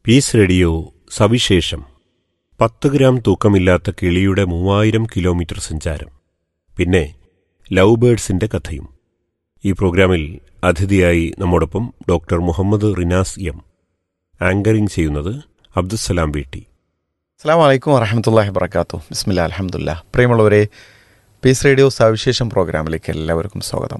Piece radio സവിശേഷം പത്ത് gram തൂക്കമില്ലാത്ത കിളിയുടെ മൂവായിരം കിലോമീറ്റർ സഞ്ചാരം പിന്നെ ലവ് ബേഡ്സിന്റെ കഥയും ഈ പ്രോഗ്രാമിൽ അതിഥിയായി നമ്മോടൊപ്പം doctor Muhammad Rinas M anchoring ചെയ്യുന്നത് അബ്ദുസലാം വീട്ടി അസ്സാം വലൈക്കും വറഹമത്തല്ലാഹി വർക്കാത്തു ബിസ്മില്ല അലഹമുല്ല പ്രിയമുള്ളവരെ പീസ് റേഡിയോ സവിശേഷം പ്രോഗ്രാമിലേക്ക് എല്ലാവർക്കും സ്വാഗതം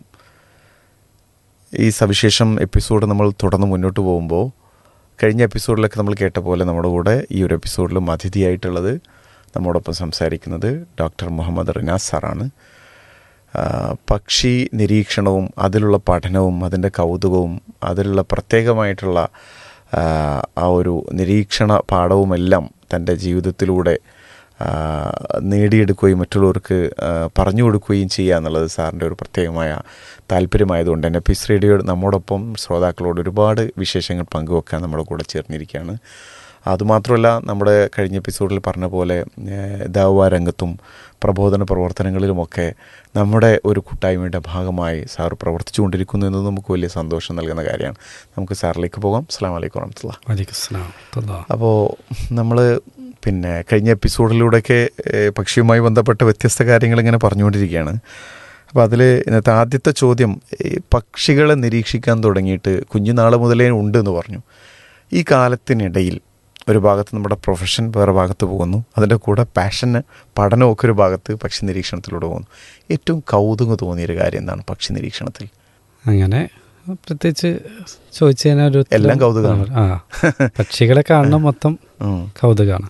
ഈ സവിശേഷം എപ്പിസോഡ് നമ്മൾ തുടർന്ന് മുന്നോട്ട് പോകുമ്പോൾ കഴിഞ്ഞ എപ്പിസോഡിലൊക്കെ നമ്മൾ കേട്ട പോലെ നമ്മുടെ കൂടെ ഈ ഒരു എപ്പിസോഡിലും അതിഥിയായിട്ടുള്ളത് നമ്മോടൊപ്പം സംസാരിക്കുന്നത് ഡോക്ടർ മുഹമ്മദ് റിനാസ് സാറാണ് ആ, പക്ഷി നിരീക്ഷണവും അതിലുള്ള പഠനവും അതിൻ്റെ കൗതുകവും അതിലുള്ള പ്രത്യേകമായിട്ടുള്ള ആ, ആ ഒരു നിരീക്ഷണ പാഠവുമെല്ലാം തൻ്റെ ജീവിതത്തിലൂടെ ആ, നേടിയെടുക്കുകയും മറ്റുള്ളവർക്ക് ആ, പറഞ്ഞു കൊടുക്കുകയും ചെയ്യുക എന്നുള്ളത് സാറിൻ്റെ ഒരു പ്രത്യേകമായ താല്പര്യമായതുകൊണ്ട് തന്നെ പീസ് റേഡിയോ നമ്മോടൊപ്പം ശ്രോതാക്കളോട് ഒരുപാട് വിശേഷങ്ങൾ പങ്കുവെക്കാൻ നമ്മുടെ കൂടെ ചേർന്നിരിക്കുകയാണ് അതുമാത്രമല്ല നമ്മുടെ കഴിഞ്ഞ എപ്പിസോഡിൽ പറഞ്ഞ പോലെ ഏഹ്, ദാവ രംഗത്തും പ്രബോധന പ്രവർത്തനങ്ങളിലുമൊക്കെ നമ്മുടെ ഒരു കൂട്ടായ്മയുടെ ഭാഗമായി സാർ പ്രവർത്തിച്ചുകൊണ്ടിരിക്കുന്നു എന്നത് നമുക്ക് വലിയ സന്തോഷം നൽകുന്ന കാര്യമാണ് നമുക്ക് സാറിലേക്ക് പോകാം അസ്സാം വലൈക്കും വറഹമത്തുള്ള വലൈക്കുസ്സലാം അപ്പോൾ നമ്മൾ പിന്നെ കഴിഞ്ഞ എപ്പിസോഡിലൂടെയൊക്കെ ഏഹ്, പക്ഷിയുമായി ബന്ധപ്പെട്ട വ്യത്യസ്ത കാര്യങ്ങൾ ഇങ്ങനെ പറഞ്ഞുകൊണ്ടിരിക്കുകയാണ് അപ്പോൾ അതിൽ ഇന്നത്തെ ആദ്യത്തെ ചോദ്യം ഈ പക്ഷികളെ നിരീക്ഷിക്കാൻ തുടങ്ങിയിട്ട് കുഞ്ഞുനാൾ മുതലേ ഉണ്ട് എന്ന് പറഞ്ഞു ഈ കാലത്തിനിടയിൽ ഒരു ഭാഗത്ത് നമ്മുടെ പ്രൊഫഷൻ വേറെ ഭാഗത്ത് പോകുന്നു അതിൻ്റെ കൂടെ പാഷന് പഠനമൊക്കെ ഒരു ഭാഗത്ത് പക്ഷി നിരീക്ഷണത്തിലൂടെ പോകുന്നു ഏറ്റവും കൗതുകം തോന്നിയൊരു കാര്യം എന്താണ് പക്ഷി നിരീക്ഷണത്തിൽ അങ്ങനെ പ്രത്യേകിച്ച് ചോദിച്ചു കഴിഞ്ഞാൽ ഒരു ഉത്തരം എല്ലാം കൗതുകമാണ്. ആ പക്ഷികളെ കാണുന്ന മൊത്തം ഉം. കൗതുകമാണ്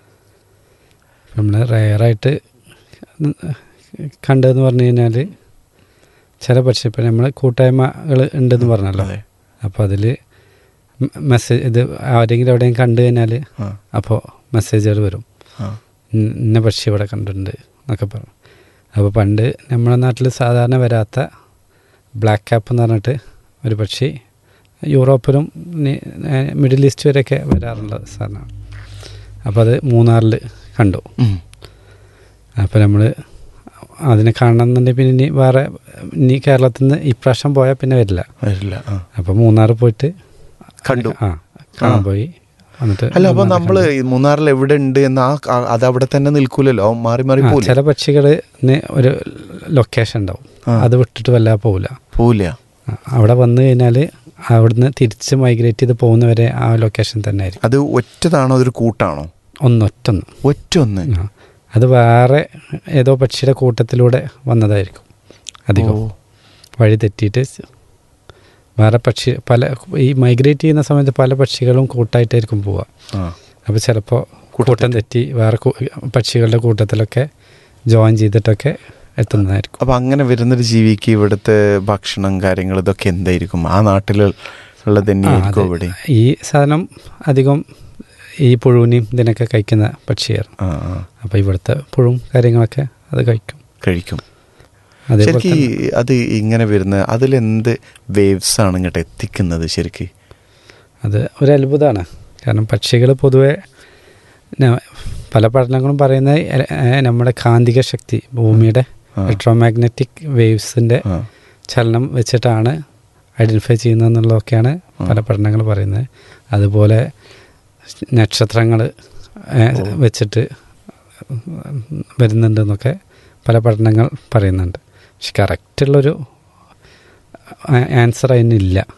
നമ്മൾ റയറായിട്ട് കണ്ടതെന്ന് പറഞ്ഞു കഴിഞ്ഞാൽ ചില പക്ഷി ഇപ്പം നമ്മൾ കൂട്ടായ്മകൾ ഉണ്ടെന്ന് പറഞ്ഞല്ലോ അതെ അപ്പോൾ അതിൽ മെസ്സേജ് ഇത് ആരെങ്കിലും എവിടെയും കണ്ടു കഴിഞ്ഞാൽ ആ അപ്പോൾ മെസ്സേജുകൾ വരും ആ ഇന്ന ഇന്ന പക്ഷി ഇവിടെ കണ്ടിട്ടുണ്ട് എന്നൊക്കെ പറഞ്ഞു അപ്പോൾ പണ്ട് നമ്മുടെ നാട്ടിൽ സാധാരണ വരാത്ത ബ്ലാക്ക് ക്യാപ്പ് എന്ന് പറഞ്ഞിട്ട് ഒരു പക്ഷി യൂറോപ്പിലും നി- ഏഹ് മിഡിൽ ഈസ്റ്റ് വരെയൊക്കെ വരാറുള്ള സാധനമാണ് അപ്പോൾ അത് മൂന്നാറിൽ കണ്ടു ഉം. അപ്പോൾ നമ്മൾ അതിനെ കാണണമെന്നുണ്ടെങ്കിൽ പിന്നെ ഇനി വേറെ ഇനി കേരളത്തിൽ നിന്ന് ഇപ്രാവശ്യം പോയാൽ പിന്നെ വരില്ല വരില്ല ആ അപ്പോൾ മൂന്നാർ പോയിട്ട് കണ്ടു ആ കാണാൻ ആ. പോയി എന്നിട്ട് അല്ല അപ്പൊ മൂന്നാറ് നമ്മള് കണ്ടു. ഈ മൂന്നാറിൽ എവിടെ ഉണ്ട് എന്ന് ആ ആ- അത് അവിടെ തന്നെ നിൽക്കൂലല്ലോ അവൻ മാറി മാറി ആ, പോവില്ല ചില പക്ഷികളിന് ഒരു ലൊക്കേഷൻ ഉണ്ടാവും ആ. അത് വിട്ടിട്ട് വല്ലാതെ പോവില്ല പോവില്ല ആ, അവിടെ വന്നു കഴിഞ്ഞാൽ അവിടുന്ന് തിരിച്ച് മൈഗ്രേറ്റ് ചെയ്ത് പോകുന്നവരെ ആ ലൊക്കേഷൻ തന്നെ ആയിരിക്കും അത് ഒറ്റതാണോ അതൊരു കൂട്ടാണോ ഒന്നൊറ്റൊന്ന് ഒറ്റ ഒന്ന് ആ. അത് വേറെ ഏതോ പക്ഷിയുടെ കൂട്ടത്തിലൂടെ വന്നതായിരിക്കും അധികം ഓ. വഴി തെറ്റിയിട്ട് സ് വേറെ പക്ഷി പല ഈ മൈഗ്രേറ്റ് ചെയ്യുന്ന സമയത്ത് പല പക്ഷികളും കൂട്ടായിട്ടായിരിക്കും പോവുക ആ. അപ്പോൾ ചിലപ്പോൾ കൂട്ടം തെറ്റി വേറെ കൂ- പക്ഷികളുടെ കൂട്ടത്തിലൊക്കെ ജോയിൻ ചെയ്തിട്ടൊക്കെ എത്തുന്നതായിരിക്കും അപ്പൊ അങ്ങനെ വരുന്നൊരു ജീവിക്ക് ഇവിടുത്തെ ഭക്ഷണം കാര്യങ്ങൾ ഇതൊക്കെ എന്തായിരിക്കും ആ നാട്ടിൽ ഉള്ള ആ, തന്നെയായിരിക്കും അതെ. ഇവിടെ ഈ സാധനം അധികം ഈ പുഴുവിനെയും ഇതിനൊക്കെ കഴിക്കുന്ന പക്ഷിയാണ് ആ ആ അപ്പോൾ ഇവിടുത്തെ പുഴുവും കാര്യങ്ങളൊക്കെ അത് കഴിക്കും കഴിക്കും അതേപോലെ ശരിക്ക് തന്നെ അത് ഇങ്ങനെ വരുന്ന അതിലെന്ത് വേവ്സ് ആണ് ഇങ്ങോട്ട് എത്തിക്കുന്നത് ശരിക്ക് അത് ഒരു അത്ഭുതമാണ് കാരണം പക്ഷികൾ പൊതുവെ ന- പല പഠനങ്ങളും പറയുന്നത് എ- ഏ, നമ്മുടെ കാന്തിക ശക്തി ഭൂമിയുടെ ആ. ഇലക്ട്രോമാഗ്നറ്റിക് വേവ്സിൻ്റെ ആ. ചലനം വെച്ചിട്ടാണ് ഐഡൻറ്റിഫൈ ചെയ്യുന്നതെന്നുള്ളതൊക്കെയാണ് പല പഠനങ്ങൾ പറയുന്നത് അതുപോലെ നക്ഷത്രങ്ങൾ വെച്ചിട്ട് വരുന്നുണ്ടെന്നൊക്കെ പല പഠനങ്ങൾ പറയുന്നുണ്ട് പക്ഷെ കറക്റ്റുള്ളൊരു ആൻസർ അതിനില്ല